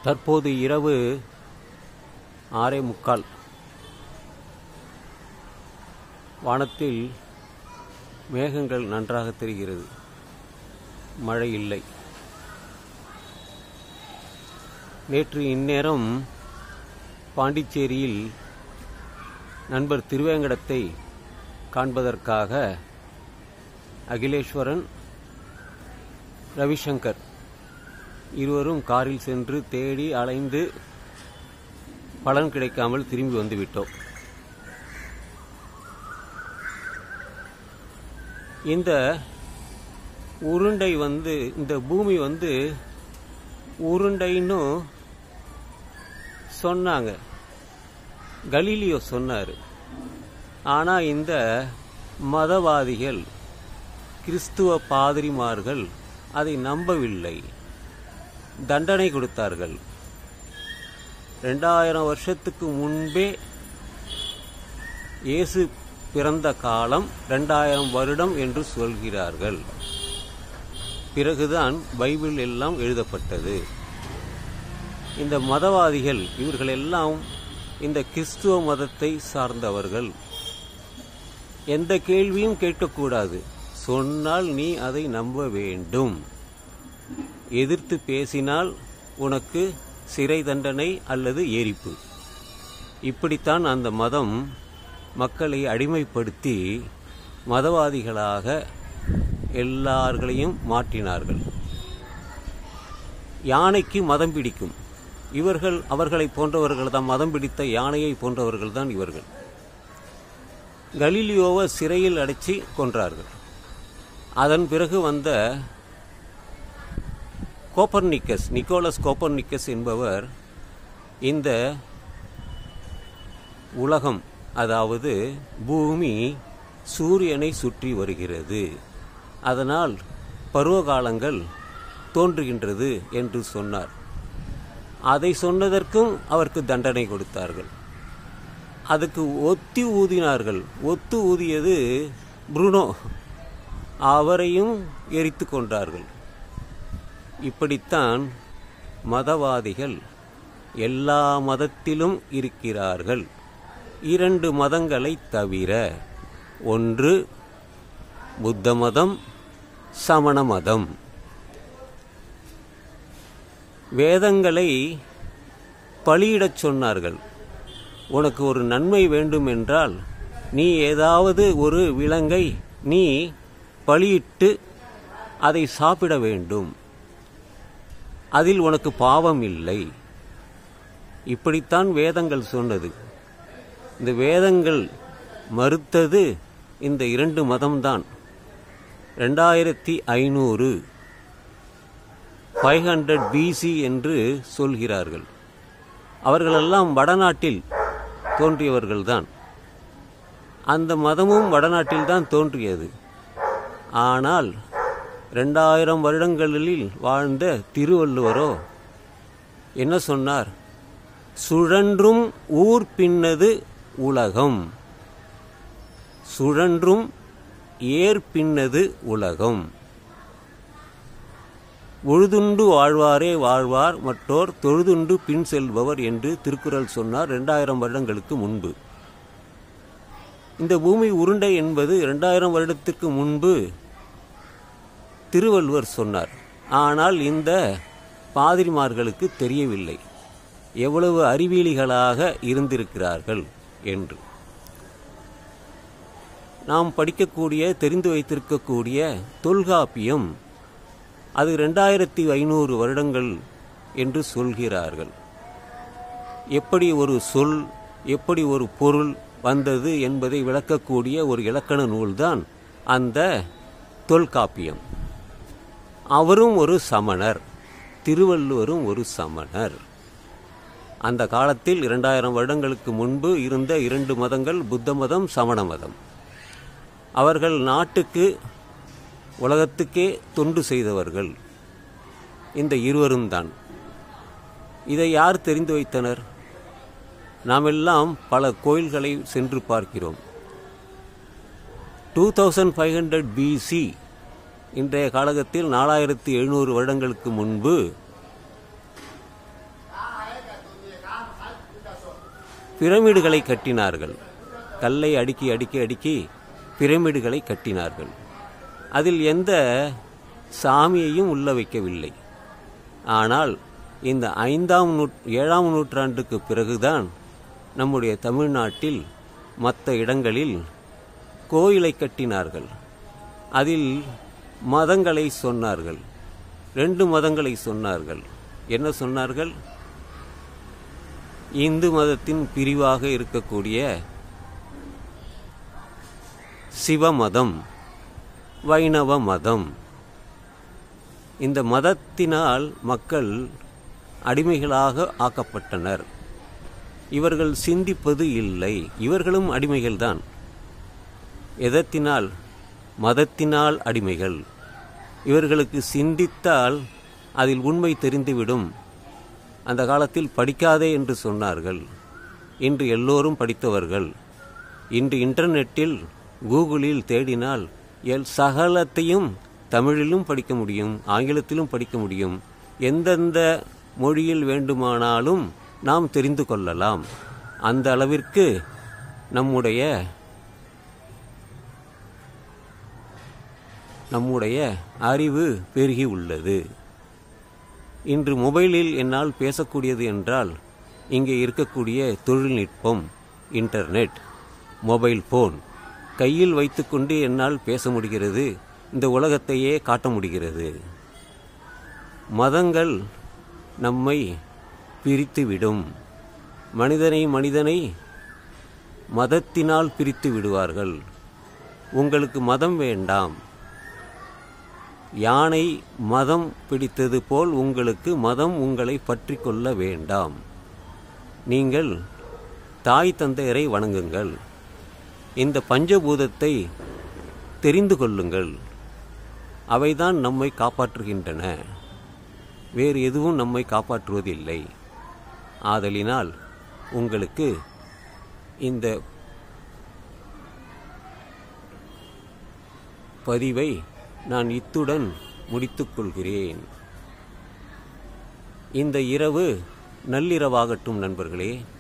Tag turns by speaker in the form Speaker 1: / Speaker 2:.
Speaker 1: தற்போது இரவு ஆறே முக்கால் வானத்தில் மேகங்கள் நன்றாக தெரிகிறது மழை இல்லை நேற்று இந்நேரம் பாண்டிச்சேரியில் நண்பர் திருவேங்கடத்தை காண்பதற்காக அகிலேஸ்வரன் ரவிசங்கர் இருவரும் காரில் சென்று தேடி அலைந்து பலன் கிடைக்காமல் திரும்பி வந்துவிட்டோம் இந்த உருண்டை வந்து இந்த பூமி வந்து உருண்டைன்னு சொன்னாங்க கலீலியோ சொன்னார் ஆனால் இந்த மதவாதிகள் கிறிஸ்துவ பாதிரிமார்கள் அதை நம்பவில்லை தண்டனை கொடுத்தார்கள் ரெண்டாயிரம் வருஷத்துக்கு முன்பே இயேசு பிறந்த காலம் ரெண்டாயிரம் வருடம் என்று சொல்கிறார்கள் பிறகுதான் பைபிள் எல்லாம் எழுதப்பட்டது இந்த மதவாதிகள் இவர்கள் எல்லாம் இந்த கிறிஸ்துவ மதத்தை சார்ந்தவர்கள் எந்த கேள்வியும் கேட்கக்கூடாது சொன்னால் நீ அதை நம்ப வேண்டும் எதிர்த்து பேசினால் உனக்கு சிறை தண்டனை அல்லது எரிப்பு இப்படித்தான் அந்த மதம் மக்களை அடிமைப்படுத்தி மதவாதிகளாக எல்லார்களையும் மாற்றினார்கள் யானைக்கு மதம் பிடிக்கும் இவர்கள் அவர்களை போன்றவர்கள் தான் மதம் பிடித்த யானையை போன்றவர்கள் தான் இவர்கள் கலீலியோவை சிறையில் அடைச்சி கொன்றார்கள் அதன் பிறகு வந்த கோப்பர்னிக்கஸ் நிக்கோலஸ் கோப்பர்னிக்கஸ் என்பவர் இந்த உலகம் அதாவது பூமி சூரியனை சுற்றி வருகிறது அதனால் பருவகாலங்கள் தோன்றுகின்றது என்று சொன்னார் அதை சொன்னதற்கும் அவருக்கு தண்டனை கொடுத்தார்கள் அதுக்கு ஒத்தி ஊதினார்கள் ஒத்து ஊதியது புருனோ அவரையும் எரித்து கொண்டார்கள் இப்படித்தான் மதவாதிகள் எல்லா மதத்திலும் இருக்கிறார்கள் இரண்டு மதங்களை தவிர ஒன்று புத்த மதம் சமண மதம் வேதங்களை பலியிடச் சொன்னார்கள் உனக்கு ஒரு நன்மை வேண்டும் என்றால் நீ ஏதாவது ஒரு விலங்கை நீ பலியிட்டு அதை சாப்பிட வேண்டும் அதில் உனக்கு பாவம் இல்லை இப்படித்தான் வேதங்கள் சொன்னது இந்த வேதங்கள் மறுத்தது இந்த இரண்டு மதம்தான் ரெண்டாயிரத்தி ஐநூறு ஃபைவ் ஹண்ட்ரட் பிசி என்று சொல்கிறார்கள் அவர்களெல்லாம் வடநாட்டில் தோன்றியவர்கள்தான் அந்த மதமும் வடநாட்டில்தான் தோன்றியது ஆனால் ரெண்டாயிரம் வருடங்களில் வாழ்ந்த திருவள்ளுவரோ என்ன சொன்னார் சுழன்றும் ஊர் பின்னது உலகம் சுழன்றும் ஏர் பின்னது உலகம் உழுதுண்டு வாழ்வாரே வாழ்வார் மற்றோர் தொழுதுண்டு பின் செல்பவர் என்று திருக்குறள் சொன்னார் ரெண்டாயிரம் வருடங்களுக்கு முன்பு இந்த பூமி உருண்டை என்பது ரெண்டாயிரம் வருடத்திற்கு முன்பு திருவள்ளுவர் சொன்னார் ஆனால் இந்த பாதிரிமார்களுக்கு தெரியவில்லை எவ்வளவு அறிவியலிகளாக இருந்திருக்கிறார்கள் என்று நாம் படிக்கக்கூடிய தெரிந்து வைத்திருக்கக்கூடிய தொல்காப்பியம் அது ரெண்டாயிரத்தி ஐநூறு வருடங்கள் என்று சொல்கிறார்கள் எப்படி ஒரு சொல் எப்படி ஒரு பொருள் வந்தது என்பதை விளக்கக்கூடிய ஒரு இலக்கண நூல்தான் அந்த தொல்காப்பியம் அவரும் ஒரு சமணர் திருவள்ளுவரும் ஒரு சமணர் அந்த காலத்தில் இரண்டாயிரம் வருடங்களுக்கு முன்பு இருந்த இரண்டு மதங்கள் புத்த மதம் சமண மதம் அவர்கள் நாட்டுக்கு உலகத்துக்கே தொண்டு செய்தவர்கள் இந்த இருவரும் தான் இதை யார் தெரிந்து வைத்தனர் நாம் எல்லாம் பல கோயில்களை சென்று பார்க்கிறோம் two thousand five hundred BC இன்றைய காலகத்தில் நாலாயிரத்தி எழுநூறு வருடங்களுக்கு முன்பு பிரமிடுகளை கட்டினார்கள் கல்லை அடுக்கி அடுக்கி அடுக்கி பிரமிடுகளை கட்டினார்கள் அதில் எந்த சாமியையும் உள்ள வைக்கவில்லை ஆனால் இந்த ஐந்தாம் நூற் ஏழாம் நூற்றாண்டுக்கு பிறகுதான் நம்முடைய தமிழ்நாட்டில் மற்ற இடங்களில் கோயிலை கட்டினார்கள் அதில் மதங்களை சொன்னார்கள் ரெண்டு மதங்களை சொன்னார்கள் என்ன சொன்னார்கள் இந்து மதத்தின் பிரிவாக இருக்கக்கூடிய சிவமதம் வைணவ மதம் இந்த மதத்தினால் மக்கள் அடிமைகளாக ஆக்கப்பட்டனர் இவர்கள் சிந்திப்பது இல்லை இவர்களும் அடிமைகள்தான் எதத்தினால் மதத்தினால் அடிமைகள் இவர்களுக்கு சிந்தித்தால் அதில் உண்மை தெரிந்துவிடும் அந்த காலத்தில் படிக்காதே என்று சொன்னார்கள் இன்று எல்லோரும் படித்தவர்கள் இன்று இன்டர்நெட்டில் கூகுளில் தேடினால் எல் சகலத்தையும் தமிழிலும் படிக்க முடியும் ஆங்கிலத்திலும் படிக்க முடியும் எந்தெந்த மொழியில் வேண்டுமானாலும் நாம் தெரிந்து கொள்ளலாம் அந்த அளவிற்கு நம்முடைய நம்முடைய அறிவு பெருகி உள்ளது இன்று மொபைலில் என்னால் பேசக்கூடியது என்றால் இங்கே இருக்கக்கூடிய தொழில்நுட்பம் இன்டர்நெட் மொபைல் ஃபோன் கையில் வைத்துக்கொண்டு என்னால் பேச முடிகிறது இந்த உலகத்தையே காட்ட முடிகிறது மதங்கள் நம்மை பிரித்துவிடும் மனிதனை மனிதனை மதத்தினால் பிரித்து விடுவார்கள் உங்களுக்கு மதம் வேண்டாம் யானை மதம் பிடித்தது போல் உங்களுக்கு மதம் உங்களை பற்றி கொள்ள வேண்டாம் நீங்கள் தாய் தந்தையரை வணங்குங்கள் இந்த பஞ்சபூதத்தை தெரிந்து கொள்ளுங்கள் அவைதான் நம்மை காப்பாற்றுகின்றன வேறு எதுவும் நம்மை காப்பாற்றுவதில்லை ஆதலினால் உங்களுக்கு இந்த பதிவை நான் இத்துடன் முடித்துக்கொள்கிறேன் இந்த இரவு நள்ளிரவாகட்டும் நண்பர்களே